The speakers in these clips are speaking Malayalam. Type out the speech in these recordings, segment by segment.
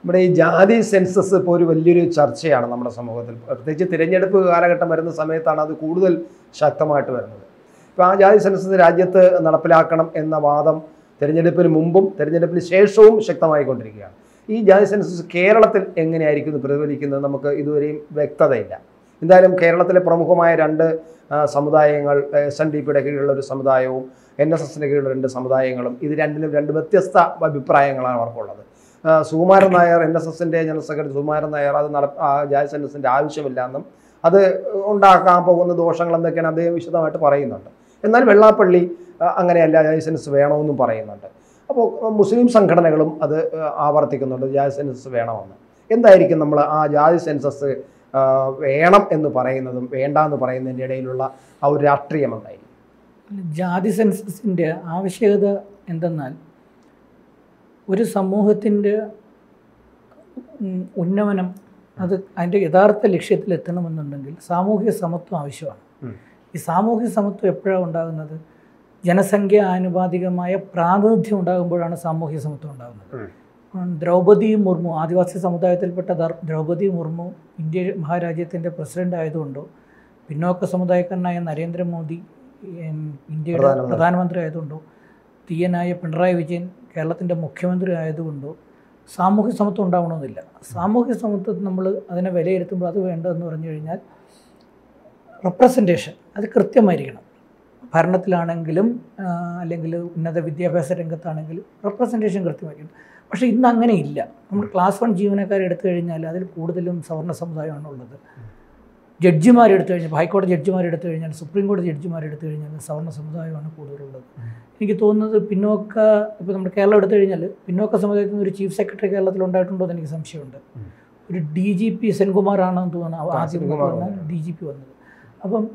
നമ്മുടെ ഈ ജാതി സെൻസസ് ഇപ്പോൾ ഒരു വലിയൊരു ചർച്ചയാണ് നമ്മുടെ സമൂഹത്തിൽ പ്രത്യേകിച്ച് തിരഞ്ഞെടുപ്പ് കാലഘട്ടം വരുന്ന സമയത്താണ് അത് കൂടുതൽ ശക്തമായിട്ട് വരുന്നത് ഇപ്പോൾ ആ ജാതി സെൻസസ് രാജ്യത്ത് നടപ്പിലാക്കണം എന്ന വാദം തിരഞ്ഞെടുപ്പിന് മുമ്പും തിരഞ്ഞെടുപ്പിന് ശേഷവും ശക്തമായിക്കൊണ്ടിരിക്കുകയാണ് ഈ ജാതി സെൻസസ് കേരളത്തിൽ എങ്ങനെയായിരിക്കും ഇത് പ്രതിഫലിക്കുന്നത് നമുക്ക് ഇതുവരെയും വ്യക്തതയില്ല എന്തായാലും കേരളത്തിലെ പ്രമുഖമായ രണ്ട് ആ, സമുദായങ്ങൾ എസ് എൻ ഡി പിയുടെ കീഴിലുള്ള ഒരു സമുദായവും എൻ എസ് എസിൻ്റെ കീഴിലുള്ള രണ്ട് സമുദായങ്ങളും ഇത് രണ്ടിനും രണ്ട് വ്യത്യസ്ത അഭിപ്രായങ്ങളാണ് അവർക്കുള്ളത് ആ, സുകുമാരൻ നായർ എൻ എസ് എസിൻ്റെ ജനറൽ സെക്രട്ടറി സുകുമാരൻ നായർ അത് നട ആ, ജാതി സെൻസസിൻ്റെ ആവശ്യമില്ല എന്നും അത് ഉണ്ടാക്കാൻ പോകുന്ന ദോഷങ്ങൾ എന്തൊക്കെയാണ് അദ്ദേഹം വിശദമായിട്ട് പറയുന്നുണ്ട് എന്നാൽ വെള്ളാപ്പള്ളി ആ, അങ്ങനെയല്ല ജാതി സെൻസസ് വേണമെന്നും പറയുന്നുണ്ട് അപ്പോൾ മുസ്ലിം സംഘടനകളും അത് ആ, ആവർത്തിക്കുന്നുണ്ട് ജാതി സെൻസസ് വേണമെന്ന് എന്തായിരിക്കും നമ്മൾ ആ ജാതി സെൻസസ് ആ, വേണം എന്ന് പറയുന്നതും വേണ്ട എന്ന് പറയുന്നതിൻ്റെ ഇടയിലുള്ള ആ ഒരു രാഷ്ട്രീയം എന്തായിരിക്കും ജാതി സെൻസസിൻ്റെ ആവശ്യകത എന്തെന്നാൽ ഒരു സമൂഹത്തിൻ്റെ ഉം, ഉന്നമനം അത് അതിൻ്റെ യഥാർത്ഥ ലക്ഷ്യത്തിൽ എത്തണമെന്നുണ്ടെങ്കിൽ സാമൂഹിക സമത്വം ആവശ്യമാണ് ഉം. ഈ സാമൂഹിക സമത്വം എപ്പോഴാണ് ഉണ്ടാകുന്നത് ജനസംഖ്യ ആനുപാതികമായ പ്രാതിനിധ്യം ഉണ്ടാകുമ്പോഴാണ് സാമൂഹിക സമത്വം ഉണ്ടാകുന്നത് ഉം. ഉം, ദ്രൗപദി മുർമു ആദിവാസി സമുദായത്തിൽപ്പെട്ട ദർ- ദ്രൗപദി മുർമു ഇന്ത്യ മഹാരാജ്യത്തിൻ്റെ പ്രസിഡന്റ് ആയതുകൊണ്ടോ പിന്നോക്ക സമുദായക്കാരനായ നരേന്ദ്രമോദി ഉം, ഇന്ത്യയുടെ പ്രധാനമന്ത്രി. പ്രധാനമന്ത്രി ആയതുകൊണ്ടോ തീയനായ പിണറായി വിജയൻ കേരളത്തിൻ്റെ മുഖ്യമന്ത്രി ആയതുകൊണ്ടോ സാമൂഹ്യ സമത്വം ഉണ്ടാവണമെന്നില്ല സാമൂഹ്യ സമത്വം നമ്മൾ അതിനെ വിലയിരുത്തുമ്പോൾ അത് വേണ്ടതെന്ന് പറഞ്ഞു കഴിഞ്ഞാൽ റെപ്രസെൻറ്റേഷൻ അത് കൃത്യമായിരിക്കണം ഭരണത്തിലാണെങ്കിലും ആ, അല്ലെങ്കിൽ ഉന്നത വിദ്യാഭ്യാസ രംഗത്താണെങ്കിലും റെപ്രസെൻറ്റേഷൻ കൃത്യമായിരിക്കണം പക്ഷേ ഇന്ന് അങ്ങനെ ഇല്ല നമ്മൾ ക്ലാസ് വൺ ജീവനക്കാരെ എടുത്തു കഴിഞ്ഞാൽ അതിൽ കൂടുതലും സവർണ്ണ സമുദായമാണ് ഉള്ളത് ജഡ്ജിമാരെടുത്തു കഴിഞ്ഞാൽ ഹൈക്കോടതി ജഡ്ജിമാരെടുത്തു കഴിഞ്ഞാൽ സുപ്രീം കോടതി ജഡ്ജിമാരെടുത്തു കഴിഞ്ഞാൽ സവർണ്ണ സമുദായമാണ് കൂടുതലുള്ളത് എനിക്ക് തോന്നുന്നത് പിന്നോക്ക ഇപ്പോൾ നമ്മുടെ കേരളം എടുത്തു കഴിഞ്ഞാൽ പിന്നോക്ക സമുദായത്തിൽ നിന്ന് ഒരു ചീഫ് സെക്രട്ടറി കേരളത്തിൽ ഉണ്ടായിട്ടുണ്ടോ എന്ന് എനിക്ക് സംശയമുണ്ട് ഉം. ഒരു ഡി ജി പി സെൻകുമാറാണെന്ന് തോന്നുന്നു ആ, ആദ്യം സെൻകുമാർ ഡി ജി പി വന്നത് അപ്പം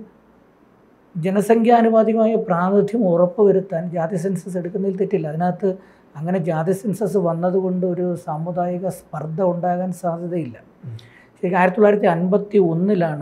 ജനസംഖ്യാനുപാതികമായ പ്രാതിനിധ്യം ഉറപ്പുവരുത്താൻ ജാതി സെൻസസ് എടുക്കുന്നതിൽ തെറ്റില്ല അതിനകത്ത് അങ്ങനെ ജാതി സെൻസസ് വന്നതുകൊണ്ട് ഒരു സാമുദായിക സ്പർദ്ധ ഉണ്ടാകാൻ സാധ്യതയില്ല ഉം. ശരിക്കും ആയിരത്തി തൊള്ളായിരത്തി അൻപത്തി ഒന്നിലാണ്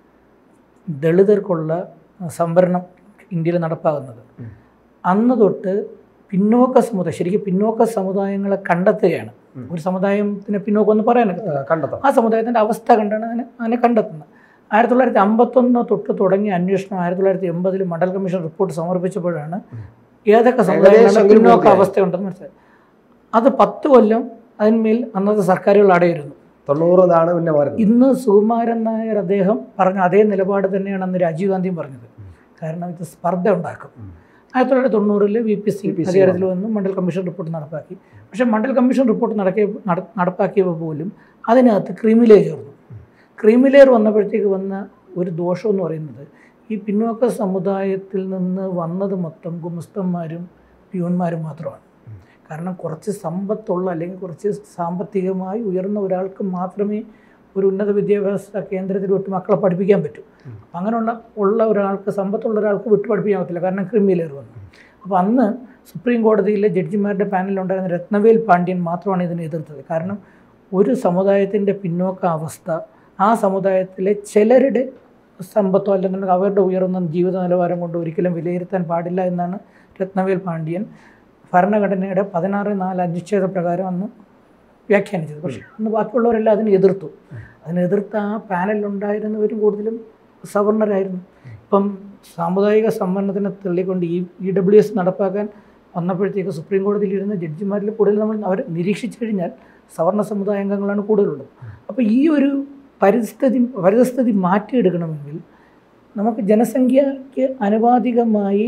ദളിതർക്കുള്ള സംവരണം ഇന്ത്യയിൽ നടപ്പാകുന്നത് ഉം. അന്ന് തൊട്ട് പിന്നോക്ക സമുദായം ശരിക്കും പിന്നോക്ക സമുദായങ്ങളെ കണ്ടെത്തുകയാണ് ഉം. ഒരു സമുദായത്തിന് പിന്നോക്കം എന്ന് പറയാനൊക്കെ ആ, കണ്ടെത്താം ആ സമുദായത്തിൻ്റെ അവസ്ഥ കണ്ടാണ് അതിനെ അതിനെ കണ്ടെത്തുന്നത് ആയിരത്തി തൊള്ളായിരത്തി അമ്പത്തൊന്ന് തൊട്ട് തുടങ്ങിയ അന്വേഷണം ആയിരത്തി തൊള്ളായിരത്തി എൺപതിൽ മണ്ഡൽ കമ്മീഷൻ റിപ്പോർട്ട് സമർപ്പിച്ചപ്പോഴാണ് ഉം. ഏതൊക്കെ ഏകദേശം സമുദായങ്ങളുടെ എങ്കിലും പിന്നോക്ക പൂർത്തിയായി. അവസ്ഥയുണ്ടെന്ന് മനസ്സിലായി അത് പത്ത് കൊല്ലം അതിന്മേൽ അന്നത്തെ സർക്കാരുകൾ അടയിരുന്നു തൊണ്ണൂറിനാണ് പിന്നെ വരുന്നത് ഇന്ന് സുകുമാരൻ നായർ അദ്ദേഹം പറഞ്ഞ അതേ നിലപാട് തന്നെയാണ് അന്ന് രാജീവ് ഗാന്ധിയും പറഞ്ഞത് കാരണം ഇത് സ്പർദ്ധ ഉണ്ടാക്കും ഉം. ആയിരത്തി തൊള്ളായിരത്തി തൊണ്ണൂറിൽ വി പി സി VPC അധികാരത്തിൽ വന്നു മണ്ഡൽ കമ്മീഷൻ റിപ്പോർട്ട് നടപ്പാക്കി പക്ഷേ മണ്ഡൽ കമ്മീഷൻ റിപ്പോർട്ട് നടക്കിയ നട- നടപ്പാക്കിയപ്പോൾ പോലും അതിനകത്ത് ക്രീമിലെയർ ചേർന്നു ക്രീമിലെയർ വന്നപ്പോഴത്തേക്ക് വന്ന ഒരു ദോഷം എന്ന് പറയുന്നത് ഈ പിന്നോക്ക സമുദായത്തിൽ നിന്ന് വന്നത് മൊത്തം ഗുമസ്തന്മാരും പ്യൂൺമാരും മാത്രമാണ് കാരണം കുറച്ച് സമ്പത്തുള്ള അല്ലെങ്കിൽ കുറച്ച് സാമ്പത്തികമായി ഉയർന്ന ഒരാൾക്ക് മാത്രമേ ഒരു ഉന്നത വിദ്യാഭ്യാസ കേന്ദ്രത്തിൽ വിട്ട് മക്കളെ പഠിപ്പിക്കാൻ പറ്റൂ ഉം. അപ്പം അങ്ങനെയുള്ള ഉള്ള ഒരാൾക്ക് സമ്പത്തുള്ള ഒരാൾക്ക് വിട്ട് പഠിപ്പിക്കാൻ പറ്റില്ല കാരണം ക്രിമിലെയർ വന്നു അപ്പോൾ അന്ന് സുപ്രീം കോടതിയിലെ ജഡ്ജിമാരുടെ പാനലിലുണ്ടായിരുന്ന രത്നവേൽ പാണ്ഡ്യൻ മാത്രമാണ് ഇതിനെ എതിർത്തത് കാരണം ഒരു സമുദായത്തിൻ്റെ പിന്നോക്ക അവസ്ഥ ആ സമുദായത്തിലെ ചിലരുടെ സമ്പത്തോ അല്ലെന്നുണ്ടെങ്കിൽ അവരുടെ ഉയർന്ന ജീവിത നിലവാരം കൊണ്ട് ഒരിക്കലും വിലയിരുത്താൻ പാടില്ല എന്നാണ് രത്നവേൽ പാണ്ഡ്യൻ ഭരണഘടനയുടെ പതിനാറ് നാല് അനുച്ഛേദ പ്രകാരം അന്ന് വ്യാഖ്യാനിച്ചത് പക്ഷേ അന്ന് ബാക്കിയുള്ളവരെല്ലാം അതിനെ എതിർത്തു അതിനെ എതിർത്ത ആ പാനലിലുണ്ടായിരുന്നവരും കൂടുതലും സവർണരായിരുന്നു ഇപ്പം സാമുദായിക സംവരണത്തിനെ തള്ളിക്കൊണ്ട് ഈ ഇ ഡബ്ല്യു എസ് നടപ്പാക്കാൻ വന്നപ്പോഴത്തേക്ക് സുപ്രീം കോടതിയിൽ ഇരുന്ന ജഡ്ജിമാരിൽ കൂടുതൽ നമ്മൾ അവർ നിരീക്ഷിച്ചു കഴിഞ്ഞാൽ സവർണ സമുദായ അംഗങ്ങളാണ് കൂടുതലുള്ളത് അപ്പോൾ ഈ ഒരു പരിസ്ഥിതി പരിസ്ഥിതി മാറ്റിയെടുക്കണമെങ്കിൽ നമുക്ക് ജനസംഖ്യയ്ക്ക് അനുപാതികമായി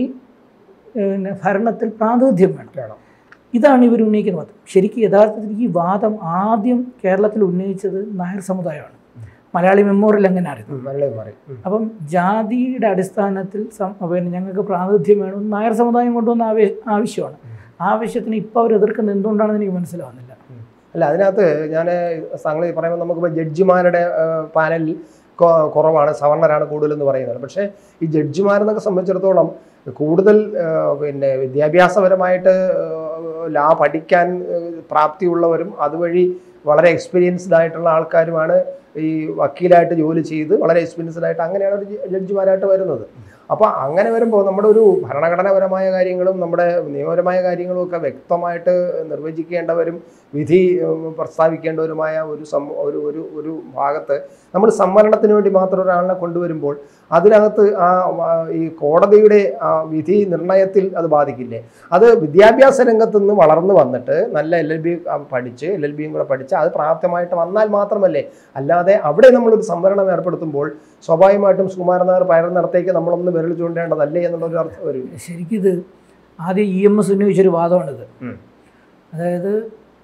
പിന്നെ ഭരണത്തിൽ പ്രാതിനിധ്യം വേണം വേണം ഇതാണ് ഇവർ ഉന്നയിക്കുന്ന വാദം ശരിക്കും യഥാർത്ഥത്തിൽ ഈ വാദം ആദ്യം കേരളത്തിൽ ഉന്നയിച്ചത് നായർ സമുദായമാണ് മലയാളി മെമ്മോറിയൽ അങ്ങനെയായിരുന്നു ഉം, നല്ലത് പറയും ഉം. അപ്പം ജാതിയുടെ അടിസ്ഥാനത്തിൽ സം- പിന്നെ ഞങ്ങൾക്ക് പ്രാതിനിധ്യം വേണം നായർ സമുദായം കൊണ്ടുവന്ന ആവേ ആവശ്യമാണ് ആവശ്യത്തിന് ഇപ്പോൾ അവർ എതിർക്കുന്നത് എന്തുകൊണ്ടാണെന്ന് എനിക്ക് മനസ്സിലാവുന്നില്ല അല്ല അതിനകത്ത് ഞാൻ താങ്കൾ ഈ പറയുമ്പോൾ നമുക്കിപ്പോൾ ജഡ്ജിമാരുടെ ആ, പാനലിൽ കൊ- കുറവാണ് സവർണരാണ് കൂടുതലെന്ന് പറയുന്നത് പക്ഷേ ഈ ജഡ്ജിമാരെന്നൊക്കെ സംബന്ധിച്ചിടത്തോളം കൂടുതൽ ആ, പിന്നെ വിദ്യാഭ്യാസപരമായിട്ട് ആ, ലാ പഠിക്കാൻ ആ, പ്രാപ്തിയുള്ളവരും അതുവഴി വളരെ എക്സ്പീരിയൻസ്ഡ് ആയിട്ടുള്ള ആൾക്കാരുമാണ് ഈ വക്കീലായിട്ട് ജോലി ചെയ്ത് വളരെ എക്സ്പീരിയൻസ്ഡ് ആയിട്ട് അങ്ങനെയാണ് ഒരു ജഡ്ജിമാരായിട്ട് വരുന്നത് അപ്പോൾ അങ്ങനെ വരുമ്പോൾ നമ്മുടെ ഒരു ഭരണഘടനാപരമായ കാര്യങ്ങളും നമ്മുടെ നിയമപരമായ കാര്യങ്ങളും ഒക്കെ വ്യക്തമായിട്ട് നിർവചിക്കേണ്ടവരും വിധി ഉം, പ്രസ്താവിക്കേണ്ടവരുമായ ഒരു സം ഒരു ഒരു ഒരു ഭാഗത്ത് നമ്മൾ സംവരണത്തിന് വേണ്ടി മാത്രം ഒരാളിനെ കൊണ്ടുവരുമ്പോൾ അതിനകത്ത് ആ ആ, ഈ കോടതിയുടെ ആ വിധി നിർണയത്തിൽ അത് ബാധിക്കില്ലേ അത് വിദ്യാഭ്യാസ രംഗത്ത് നിന്ന് വളർന്നു വന്നിട്ട് നല്ല എൽ എൽ ബി പഠിച്ച് എൽ എൽ ബിയും കൂടെ പഠിച്ച് അത് പ്രാപ്തമായിട്ട് വന്നാൽ മാത്രമല്ലേ അല്ലാതെ അവിടെ നമ്മളൊരു സംവരണം ഏർപ്പെടുത്തുമ്പോൾ സ്വാഭാവികമായിട്ടും സുകുമാരൻ നായർ പയറുന്നിടത്തേക്ക് നമ്മളൊന്ന് വിരൽ ചൂണ്ടേണ്ടതല്ലേ എന്നുള്ളൊരു അർത്ഥം വരും ശരിക്കും ഇത് ആദ്യം ഇ എം എസ് ഉന്നയിച്ചൊരു വാദമാണിത് ഉം. അതായത്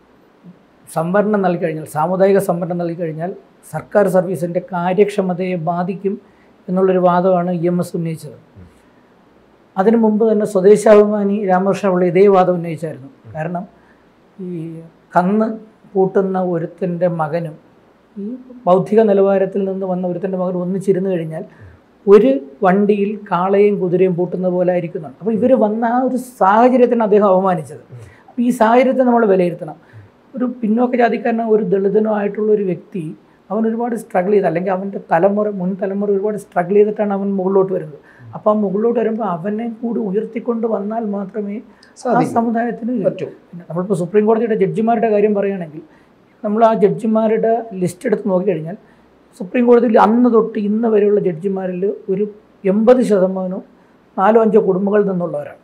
സംവരണം നൽകിക്കഴിഞ്ഞാൽ സാമുദായിക സംവരണം നൽകിക്കഴിഞ്ഞാൽ സർക്കാർ സർവീസിൻ്റെ കാര്യക്ഷമതയെ ബാധിക്കും എന്നുള്ളൊരു വാദമാണ് ഇ എം എസ് ഉന്നയിച്ചത് അതിനു മുമ്പ് തന്നെ സ്വദേശാഭിമാനി രാമകൃഷ്ണ പിള്ള ഇതേ വാദം ഉന്നയിച്ചായിരുന്നു കാരണം ഈ കന്ന് പൂട്ടുന്ന ഒരുത്തൻ്റെ മകനും ഈ ബൗദ്ധിക നിലവാരത്തിൽ നിന്ന് വന്ന ഒരുത്തൻ്റെ മകൻ ഒന്നിച്ചിരുന്നു കഴിഞ്ഞാൽ ഒരു വണ്ടിയിൽ കാളയും കുതിരയും പൂട്ടുന്ന പോലെ ആയിരിക്കുന്നതാണ് അപ്പോൾ ഇവർ വന്ന ആ ഒരു സാഹചര്യത്തിന് അദ്ദേഹം അവമാനിച്ചത് അപ്പോൾ ഈ സാഹചര്യത്തെ നമ്മൾ വിലയിരുത്തണം ഒരു പിന്നോക്ക ജാതിക്കാരനോ ഒരു ദളിതനോ ആയിട്ടുള്ള ഒരു വ്യക്തി അവൻ ഒരുപാട് സ്ട്രഗിൾ ചെയ്ത് അല്ലെങ്കിൽ അവൻ്റെ തലമുറ മുൻ തലമുറ ഒരുപാട് സ്ട്രഗിൾ ചെയ്തിട്ടാണ് അവൻ മുകളിലോട്ട് വരുന്നത് അപ്പോൾ ആ മുകളിലോട്ട് വരുമ്പോൾ അവനെ കൂടി ഉയർത്തിക്കൊണ്ട് വന്നാൽ മാത്രമേ ആ സാധിക്കും സമുദായത്തിന് പറ്റും പിന്നെ നമ്മളിപ്പോൾ സുപ്രീം കോടതിയുടെ ജഡ്ജിമാരുടെ കാര്യം പറയുകയാണെങ്കിൽ നമ്മൾ ആ ജഡ്ജിമാരുടെ ലിസ്റ്റ് എടുത്ത് നോക്കിക്കഴിഞ്ഞാൽ സുപ്രീം കോടതിയിൽ അന്ന് തൊട്ട് ഇന്ന് വരെയുള്ള ജഡ്ജിമാരിൽ ഒരു എൺപത് ശതമാനവും നാലോ അഞ്ചോ കുടുംബങ്ങളിൽ നിന്നുള്ളവരാണ്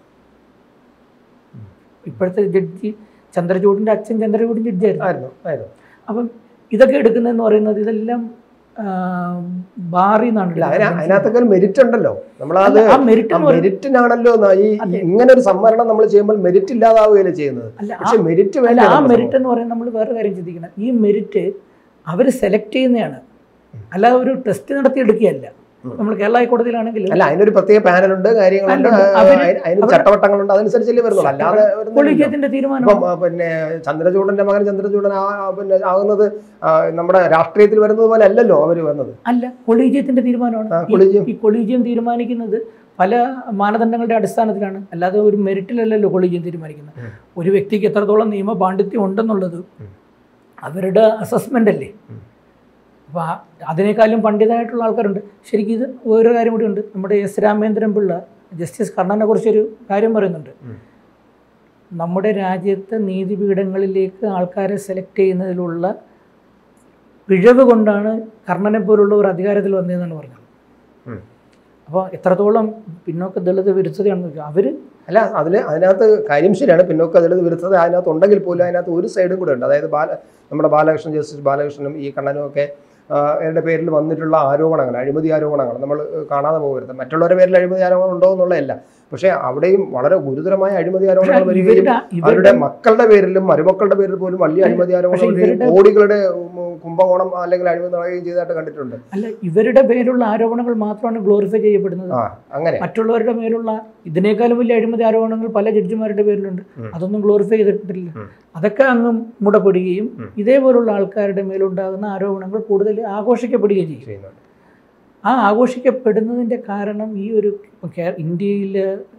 ഇപ്പോഴത്തെ ജഡ്ജി ചന്ദ്രചൂഡിൻ്റെ അച്ഛൻ ചന്ദ്രചൂഡൻ ജഡ്ജിയായിരുന്നു ആയിരുന്നു ആയിരുന്നു അപ്പം ഇതൊക്കെ എടുക്കുന്നതെന്ന് പറയുന്നത് ഇതെല്ലാം ആ, ബാറിൽ നിന്നാണ് ഇല്ല അതിന എടുക്കുന്നത്. അതിനകത്തൊക്കെ ഒരു മെരിറ്റ് ഉണ്ടല്ലോ നമ്മളത് അല്ല, ആ മെറിറ്റ് ആ എന്ന് പറയുന്നത് മെരിറ്റിനാണല്ലോ ന- ഈ അതെ. ഇങ്ങനെ ഒരു സംവരണം നമ്മൾ ചെയ്യുമ്പോൾ മെരിറ്റ് ഇല്ലാതാവുകയല്ലേ ചെയ്യുന്നത് അല്ല ആ പക്ഷെ മെരിറ്റ് അല്ല വേണ്ട ആ മെറിറ്റ് എന്ന് പറയുന്നത് നമ്മൾ വേറെ കാര്യം ചിന്തിക്കണം ഈ മെറിറ്റ് അവർ സെലക്ട് ചെയ്യുന്നതാണ് അല്ലാതെ ഒരു ടെസ്റ്റ് നടത്തി എടുക്കുകയല്ല ഉം. നമ്മൾ കേരള ഹൈക്കോടതിയിലാണെങ്കിൽ അല്ല അതിനൊരു പ്രത്യേക പാനലുണ്ട് കാര്യങ്ങളുണ്ട് ഉണ്ട്. ആ, അവര് അതിന് അതിന് അവര് ചട്ടവട്ടങ്ങളുണ്ട് അതനുസരിച്ചല്ലേ വരുന്നുള്ളൂ അല്ലാതെ വരുന്നില്ലല്ലോ. കൊളീജിയത്തിന്റെ തീരുമാനം ഇപ്പം ആ, പിന്നെ ചന്ദ്രചൂഡന്റെ മകൻ ചന്ദ്രചൂഡൻ ആ ആ, പിന്നെ ആകുന്നത് ആ, നമ്മുടെ രാഷ്ട്രീയത്തിൽ വരുന്നത് പോലെ അല്ലല്ലോ അവര് വന്നത് അല്ല കൊളീജിയത്തിന്റെ ആ, തീരുമാനമാണ് ഈ- കൊളീജിയം. ഈ കൊളീജിയം തീരുമാനിക്കുന്നത് പല മാനദണ്ഡങ്ങളുടെ അടിസ്ഥാനത്തിലാണ് അല്ലാതെ ഒരു മെറിറ്റിലല്ലല്ലോ കൊളീജിയം തീരുമാനിക്കുന്നത് ഉം. ഒരു വ്യക്തിക്ക് എത്രത്തോളം നിയമ പാണ്ഡിത്യം ഉണ്ടെന്നുള്ളത് ഉം. അവരുടെ അസസ്മെന്റ് അല്ലേ ഉം. അപ്പോൾ അതിനേക്കാളും പണ്ഡിതമായിട്ടുള്ള ആൾക്കാരുണ്ട് ശരിക്കും ഇത് വേറൊരു കാര്യം കൂടി ഉണ്ട് നമ്മുടെ എസ് രാമേന്ദ്രൻ പിള്ള ജസ്റ്റിസ് കർണനെ കുറിച്ചൊരു കാര്യം പറയുന്നുണ്ട് ഉം. നമ്മുടെ രാജ്യത്തെ നീതിപീഠങ്ങളിലേക്ക് ആൾക്കാരെ സെലക്ട് ചെയ്യുന്നതിലുള്ള പിഴവ് കൊണ്ടാണ് കർണനെ പോലുള്ളവർ അധികാരത്തിൽ വന്നതെന്നാണ് പറഞ്ഞത് ഉം. അപ്പോൾ എത്രത്തോളം പിന്നോക്ക ദളിത് വിരുദ്ധതയാണെന്ന് വെച്ചാൽ അവർ അല്ല അതിൽ അതിനകത്ത് കാര്യം ശരിയാണ് പിന്നോക്ക ദളിത് വിരുദ്ധത അതിനകത്ത് ഉണ്ടെങ്കിൽ പോലും അതിനകത്ത് ഒരു സൈഡും കൂടെ ഉണ്ട് അതായത് ബാല നമ്മുടെ ബാലകൃഷ്ണൻ ജസ്റ്റിസ് ബാലകൃഷ്ണനും ഈ കണ്ണനും ഒക്കെ ആ, അവരുടെ പേരിൽ വന്നിട്ടുള്ള ആരോപണങ്ങൾ അഴിമതി ആരോപണങ്ങൾ നമ്മൾ കാണാതെ പോകരുത് മറ്റുള്ളവരുടെ പേരിൽ അഴിമതി ആരോപണം ഉണ്ടോ എന്നുള്ളതല്ല പക്ഷേ അവിടെയും വളരെ ഗുരുതരമായ അഴിമതി ആരോപണങ്ങൾ വരികയും ഇവരുടെ അവരുടെ ഇവരുടെ മക്കളുടെ പേരിലും മരുമക്കളുടെ പേരിൽ പോലും വലിയ അഴിമതി ആരോപണം പക്ഷേ വരികയും ഇവരുടെ- കോടികളുടെ ഉം, കുംഭകോണം അല്ലെങ്കിൽ അഴിമതി നടക്കുകയും ചെയ്തതായിട്ട് കണ്ടിട്ടുണ്ട് അല്ല ഇവരുടെ പേരുള്ള ആരോപണങ്ങൾ മാത്രമാണ് ഗ്ലോറിഫൈ ചെയ്യപ്പെടുന്നത് ആ അങ്ങനെ മറ്റുള്ളവരുടെ മേലുള്ള ഇതിനേക്കാളും വലിയ അഴിമതി ആരോപണങ്ങൾ പല ജഡ്ജിമാരുടെ പേരിലുണ്ട് ഉം. അതൊന്നും ഗ്ലോറിഫൈ ചെയ്തിട്ടില്ല ഉം. അതൊക്കെ അങ്ങ് മുടപ്പെടുകയും ഉം. ഇതേപോലുള്ള ആൾക്കാരുടെ മേലുണ്ടാകുന്ന ആരോപണങ്ങൾ കൂടുതൽ ആഘോഷിക്കപ്പെടുകയും ചെയ്യും ചെയ്യുന്നുണ്ട് ആ ആഘോഷിക്കപ്പെടുന്നതിൻ്റെ കാരണം ഈ ഒരു ഇപ്പം കേ- ഇന്ത്യയിൽ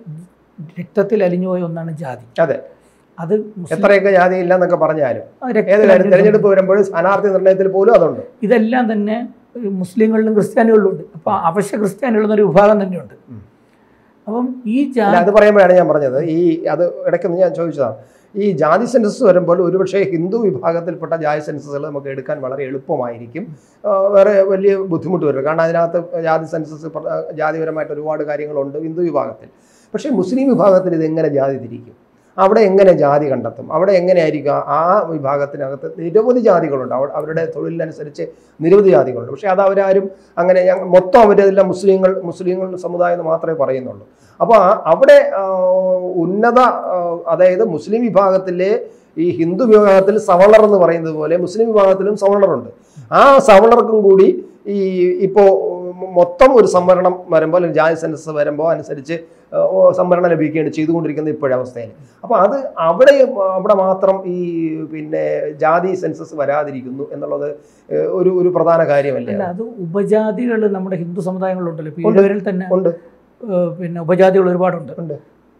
രക്തത്തിൽ അലിഞ്ഞുപോയ ഒന്നാണ് ജാതി അതെ അത് മുസ്ലിം- എത്രയൊക്കെ ജാതി ഇല്ല എന്നൊക്കെ പറഞ്ഞാലും ആ ഏത് രക്തത്തിൽ കാര്യം അലിഞ്ഞു തെരഞ്ഞെടുപ്പ് വരുമ്പോഴും സ്ഥാനാർത്ഥി നിർണയത്തിൽ പോലും അതുണ്ട് ഇതെല്ലാം തന്നെ ഈ മുസ്ലിങ്ങളിലും ക്രിസ്ത്യാനികളിലും ഉണ്ട് അപ്പോൾ അവശ്യ ക്രിസ്ത്യാനികൾ എന്നൊരു വിഭാഗം തന്നെയുണ്ട് ഉം. അപ്പം ഈ അല്ല ജാതി അത് പറയുമ്പോഴാണ് ഞാൻ പറഞ്ഞത് ഈ അത് ഇടയ്ക്കൊന്ന് ഞാൻ ചോദിച്ചതാണ് ഈ ജാതി സെൻസസ് വരുമ്പോൾ ഒരുപക്ഷെ ഹിന്ദു വിഭാഗത്തിൽപ്പെട്ട ജാതി സെൻസസുകൾ നമുക്ക് എടുക്കാൻ വളരെ എളുപ്പമായിരിക്കും ആ, വേറെ വലിയ ബുദ്ധിമുട്ട് വരും കാരണം അതിനകത്ത് ജാതി സെൻസസ് പ്ര- ജാതിപരമായിട്ട് ഒരുപാട് കാര്യങ്ങളുണ്ട് ഹിന്ദു വിഭാഗത്തിൽ പക്ഷേ മുസ്ലിം വിഭാഗത്തിൽ ഇത് എങ്ങനെ ജാതി തിരിക്കും അവിടെ എങ്ങനെ ജാതി കണ്ടെത്തും അവിടെ എങ്ങനെയായിരിക്കും ആ വിഭാഗത്തിനകത്ത് നിരവധി ജാതികളുണ്ട് അവ- അവരുടെ തൊഴിലിനനുസരിച്ച് നിരവധി ജാതികളുണ്ട് പക്ഷേ അത് അവരാരും അങ്ങനെ ഞങ്ങൾ മൊത്തം അവരെല്ലാം മുസ്ലിങ്ങൾ മുസ്ലിങ്ങൾ സമുദായം എന്ന് മാത്രമേ പറയുന്നുള്ളൂ അപ്പോൾ ആ- അവിടെ ആ, ഉന്നത ആ, അതായത് മുസ്ലിം വിഭാഗത്തിലെ ഈ ഹിന്ദു വിഭാഗത്തിൽ സവളർ എന്ന് പറയുന്നത് പോലെ മുസ്ലിം വിഭാഗത്തിലും സവളറുണ്ട് ആ സവളർക്കും കൂടി ഈ ഇപ്പോൾ മൊത്തം ഒരു സംവരണം വരുമ്പോൾ അല്ലെങ്കിൽ ജാതി സെൻസസ് വരുമ്പോൾ അനുസരിച്ച് ആ, ഓ, സംവരണം ലഭിക്കുകയാണ് ചെയ്തുകൊണ്ടിരിക്കുന്നത് ഇപ്പോഴവസ്ഥയിൽ അപ്പോൾ അത് അവിടെ അവിടെ മാത്രം ഈ പിന്നെ ജാതി സെൻസസ് വരാതിരിക്കുന്നു എന്നുള്ളത് ഏഹ്, ഒരു ഒരു പ്രധാന കാര്യമല്ലേ അല്ല അത് ഉപജാതികൾ നമ്മുടെ ഹിന്ദു സമുദായങ്ങളിലുണ്ടല്ലോ ഇപ്പോൾ ഉണ്ട്. ഈഴവരിൽ തന്നെ ഉണ്ട് ഏഹ്, പിന്നെ ഉപജാതികൾ ഒരുപാടുണ്ട് ഉണ്ട്.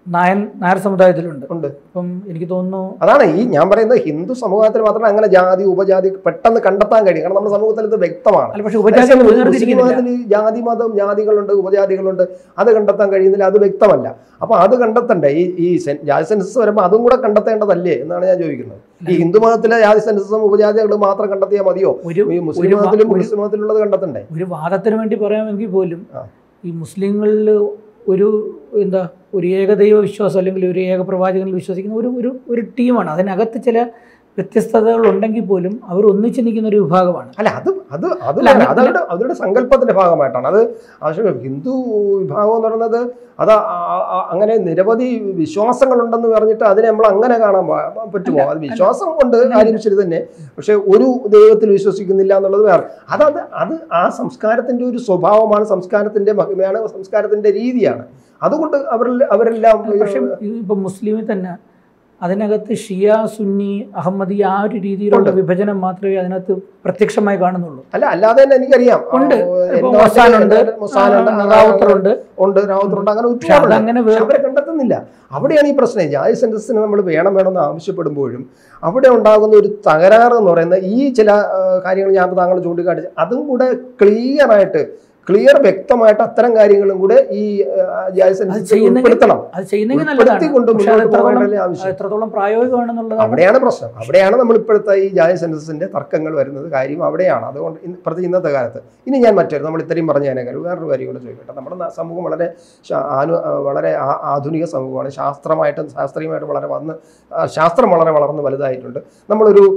നായൻ നായർ സമുദായത്തിലുണ്ട് ഉണ്ട് അപ്പം എനിക്ക് തോന്നുന്നു അതാണ് ഈ ഞാൻ പറയുന്നത് ഹിന്ദു സമൂഹത്തിൽ മാത്രമേ അങ്ങനെ ജാതി ഉപജാതി പെട്ടെന്ന് കണ്ടെത്താൻ കഴിയും കാരണം നമ്മുടെ സമൂഹത്തിൽ ഇത് വ്യക്തമാണ് അല്ല പക്ഷെ ഉപജാതികൾ മുസ്ലിം വേർതിരിക്കുന്നില്ല മതത്തിൽ ജാതി മതം ജാതികളുണ്ട് ഉപജാതികളുണ്ട് അത് കണ്ടെത്താൻ കഴിയുന്നില്ല അത് വ്യക്തമല്ല അപ്പൊ അത് കണ്ടെത്തണ്ടേ ഈ ഈ സെൻ- ജാതി സെൻസസ് വരുമ്പോൾ അതും കൂടെ കണ്ടെത്തേണ്ടതല്ലേ എന്നാണ് ഞാൻ ചോദിക്കുന്നത് ഈ ഹിന്ദു മതത്തിലെ ജാതി സെൻസസും ഉപജാതികളും മാത്രം കണ്ടെത്തിയാൽ മതിയോ ഒരു ഈ മുസ്ലിം ഒരു വാ- മതത്തിലും ഒരു- മുസ്ലിം മതത്തിലുള്ളത് കണ്ടെത്തണ്ടേ ഒരു വാദത്തിന് വേണ്ടി പറയാമെങ്കിൽ പോലും ആ. ഈ മുസ്ലിങ്ങളിൽ ഒരു എന്താ ഒരു ഏകദൈവ വിശ്വാസം അല്ലെങ്കിൽ ഒരു ഏക പ്രവാചകനിൽ വിശ്വസിക്കുന്ന ഒരു ഒരു ഒരു ടീമാണ് അതിനകത്ത് ചില വ്യത്യസ്തതകൾ ഉണ്ടെങ്കിൽ പോലും അവർ ഒന്നിച്ച് നിൽക്കുന്ന ഒരു വിഭാഗമാണ് അല്ല അത് അത് അത് അല്ല, വേറെ. അങ്ങനെ- അത് അവരുടെ അവരുടെ സങ്കല്പത്തിന്റെ ഭാഗമായിട്ടാണ് അത് ആവശ്യം ഹിന്ദു വിഭാഗം എന്ന് പറയുന്നത് അത് ആ- ആ- അങ്ങനെ നിരവധി വിശ്വാസങ്ങളുണ്ടെന്ന് പറഞ്ഞിട്ട് അതിനെ നമ്മൾ അങ്ങനെ കാണാൻ പാ- പറ്റുമോ അത് വിശ്വാസം കൊണ്ട് കാര്യം ശരി തന്നെ പക്ഷെ ഒരു ദൈവത്തിൽ വിശ്വസിക്കുന്നില്ല എന്നുള്ളത് വേറെ അതത് അത് ആ സംസ്കാരത്തിന്റെ ഒരു സ്വഭാവമാണ് സംസ്കാരത്തിന്റെ മഹിമയാണ് സംസ്കാരത്തിന്റെ രീതിയാണ് അതുകൊണ്ട് അവരിൽ അവരെല്ലാം പക്ഷെ ഇപ്പം മുസ്ലിമിൽ തന്നെ അതിനകത്ത് ഷിയ സുന്നി അഹമ്മദി ആ ഒരു രീതിയിലുള്ള വിഭജനം മാത്രമേ അതിനകത്ത് പ്രത്യക്ഷമായി കാണുന്നുള്ളൂ അല്ല അല്ലാതെ തന്നെ എനിക്കറിയാം ഉണ്ട്. ആ, ഇപ്പൊ എൻ്റെ മൊസാനുണ്ട്, നാട്ടില് മൊസാനുണ്ട്, ആ, റാവുത്തറുണ്ട്. ഉണ്ട് രാവുത്തറുണ്ട് അങ്ങനെ പക്ഷെ ഒരുപാടുണ്ട്. അതങ്ങനെ പക്ഷെ വേറെ അവരെ കണ്ടെത്തുന്നില്ല അവിടെയാണ് ഈ പ്രശ്നം ജാതി സെൻസസിന് നമ്മൾ വേണം വേണമെന്ന് ആവശ്യപ്പെടുമ്പോഴും അവിടെ ഉണ്ടാകുന്ന ഒരു തകരാറ് എന്ന് പറയുന്നത് ഈ ചില ആ, കാര്യങ്ങൾ ഞാൻ ഇപ്പോൾ താങ്കൾ ചൂണ്ടിക്കാണിച്ചു അതും കൂടെ ക്ലിയർ ആയിട്ട് ക്ലിയർ വ്യക്തമായിട്ട് അത്തരം കാര്യങ്ങളും കൂടെ ഈ ആ, ജാതി സെൻസസിൽ ചെയ്യുന്നെങ്കിൽ ഉൾപ്പെടുത്തണം അത് ചെയ്യുന്നെങ്കിൽ നല്ലതാണ് ഉൾപ്പെടുത്തിക്കൊണ്ട് പക്ഷെ അത് മുന്നോട്ട് എത്രത്തോളം പോകേണ്ടതല്ലേ അത് ആവശ്യം എത്രത്തോളം പ്രായോഗികമാണെന്നുള്ളതാണ് അവിടെയാണ് പ്രശ്നം അവിടെയാണ് നമ്മൾ ഇപ്പോഴത്തെ ഈ ജാതി സെൻസസിന്റെ തർക്കങ്ങൾ വരുന്നത് കാര്യം അവിടെയാണ് അതുകൊണ്ട് ഇന്ന് പ്രത്യേകിച്ച് ഇന്നത്തെ കാലത്ത് ഇനി ഞാൻ മറ്റൊരു നമ്മൾ ഇത്രയും പറഞ്ഞതിനേക്കാൾ വേറൊരു കാര്യം കൂടെ ചോദിക്കട്ടെ നമ്മുടെ ന- സമൂഹം വളരെ ശാ- ആനു ആ, വളരെ ആ- ആധുനിക സമൂഹമാണ് ശാസ്ത്രമായിട്ടും ശാസ്ത്രീയമായിട്ടും വളരെ വന്ന് ആ, ശാസ്ത്രം വളരെ വളർന്ന് വലുതായിട്ടുണ്ട് നമ്മളൊരു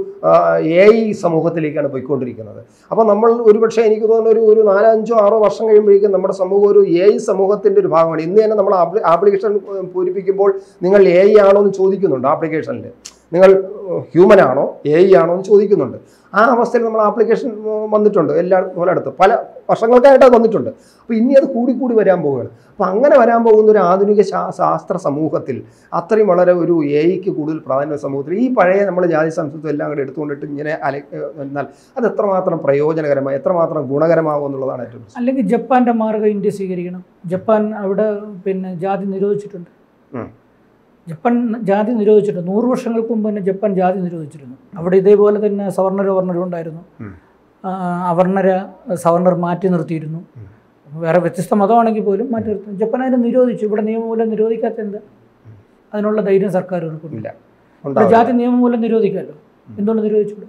എ ഐ സമൂഹത്തിലേക്കാണ് പോയിക്കൊണ്ടിരിക്കുന്നത് അപ്പോൾ നമ്മൾ ഒരുപക്ഷെ എനിക്ക് തോന്നുന്നു ഒരു ഒരു നാലഞ്ചോ ആറോ വർഷം കഴിയുമ്പോഴേക്കും നമ്മുടെ സമൂഹം ഒരു എ ഐ സമൂഹത്തിൻ്റെ ഒരു ഭാഗമാണ് ഇന്ന് തന്നെ നമ്മൾ ആപ്ലിക്കേഷൻ പൂരിപ്പിക്കുമ്പോൾ നിങ്ങൾ എ ഐ ആണോ എന്ന് ചോദിക്കുന്നുണ്ട് ആപ്ലിക്കേഷനിൽ നിങ്ങൾ ഹ്യൂമൻ ആണോ എ ഐ ആണോ എന്ന് ചോദിക്കുന്നുണ്ട് ആ അവസ്ഥയിൽ നമ്മൾ ആപ്ലിക്കേഷൻ വന്നിട്ടുണ്ട് എല്ലാ പലയിടത്തും പല വർഷങ്ങൾക്കായിട്ട് അത് വന്നിട്ടുണ്ട് അപ്പോൾ ഇനി അത് കൂടി കൂടി വരാൻ പോവുകയാണ് അപ്പോൾ അങ്ങനെ വരാൻ പോകുന്ന ഒരു ആധുനിക ശാ- ശാസ്ത്ര സമൂഹത്തിൽ അത്രയും വളരെ ഒരു എ ഐക്ക് കൂടുതൽ പ്രാധാന്യ സമൂഹത്തിൽ ഈ പഴയ നമ്മൾ ജാതി സംസ്കൃതം എല്ലാം കൂടെ എടുത്തുകൊണ്ടിട്ട് ഇങ്ങനെ അല എന്നാൽ അത് എത്രമാത്രം പ്രയോജനകരമായി എത്രമാത്രം ഗുണകരമാകും എന്നുള്ളതാണ് ഏറ്റവും പ്രശ്നം. അല്ലെങ്കിൽ ജപ്പാന്റെ മാർഗ്ഗം ഇന്ത്യ സ്വീകരിക്കണം ജപ്പാൻ അവിടെ പിന്നെ ജാതി നിരോധിച്ചിട്ടുണ്ട് ഉം. ജപ്പാൻ ജാതി നിരോധിച്ചിട്ടുണ്ട് നൂറ് വർഷങ്ങൾക്ക് മുമ്പ് തന്നെ ജപ്പാൻ ജാതി നിരോധിച്ചിരുന്നു അവിടെ ഇതേപോലെ തന്നെ സവർണര വർണ്ണരും ഉണ്ടായിരുന്നു ഉം. ആ, അവർണര സവർണർ മാറ്റി നിർത്തിയിരുന്നു ഉം. വേറെ വ്യത്യസ്ത മതമാണെങ്കിൽ പോലും മാറ്റി നിർത്തി ജപ്പാൻ അതിനെ നിരോധിച്ചു ഇവിടെ നിയമമൂലം നിരോധിക്കാത്ത എന്താ അതിനുള്ള ധൈര്യം സർക്കാരുകൾക്കുണ്ട് ഇല്ല ഇവിടെ ഉണ്ടാവില്ല. ജാതി നിയമം മൂലം നിരോധിക്കാമല്ലോ എന്തുകൊണ്ട് നിരോധിച്ചു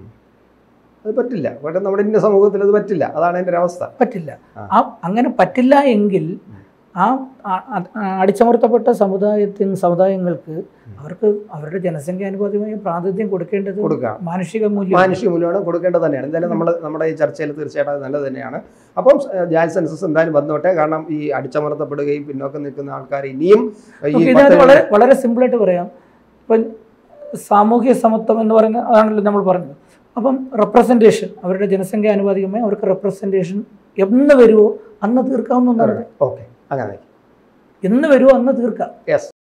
അത് പറ്റില്ല പക്ഷേ നമ്മുടെ ഇന്ത്യ സമൂഹത്തിൽ അത് പറ്റില്ല അതാണ് എൻ്റെ ഒരു അവസ്ഥ പറ്റില്ല ആ. ആ അങ്ങനെ പറ്റില്ല എങ്കിൽ ആ ആ- ആ അടിച്ചമർത്തപ്പെട്ട സമുദായത്തിന് സമുദായങ്ങൾക്ക് അവർക്ക് അവരുടെ ജനസംഖ്യാനുപാതികമായ പ്രാതിനിധ്യം കൊടുക്കേണ്ടത് കൊടുക്കാം മാനുഷിക മൂല്യം മാനുഷിക മൂല്യമാണ് കൊടുക്കേണ്ടത് തന്നെയാണ് എന്തായാലും നമ്മൾ നമ്മുടെ ഈ ചർച്ചയിൽ തീർച്ചയായിട്ടും അത് നല്ലത് തന്നെയാണ് അപ്പം ഏഹ്, ജാതി സെൻസസ് എന്തായാലും വന്നോട്ടെ കാരണം ഈ അടിച്ചമർത്തപ്പെടുകയും പിന്നോക്കം നിൽക്കുന്ന ആൾക്കാർ ഇനിയും ഈ നമുക്ക് ഇതിനകത്ത് പത്ത് വളരെ വളരെ സിമ്പിളായിട്ട് പറയാം ഇപ്പം സാമൂഹ്യ സമത്വം എന്ന് പറയുന്ന അതാണല്ലോ നമ്മൾ പറഞ്ഞത് അപ്പം റെപ്രസെൻറ്റേഷൻ അവരുടെ ജനസംഖ്യ ആനുപാതികമായി അവർക്ക് റെപ്രസെൻറ്റേഷൻ എന്ന് വരുമോ അന്ന് തീർക്കാവുന്ന ഒന്നാണ് ഓക്കെ അങ്ങനെ എന്ന് വരുമോ അന്ന് തീർക്കാം യെസ്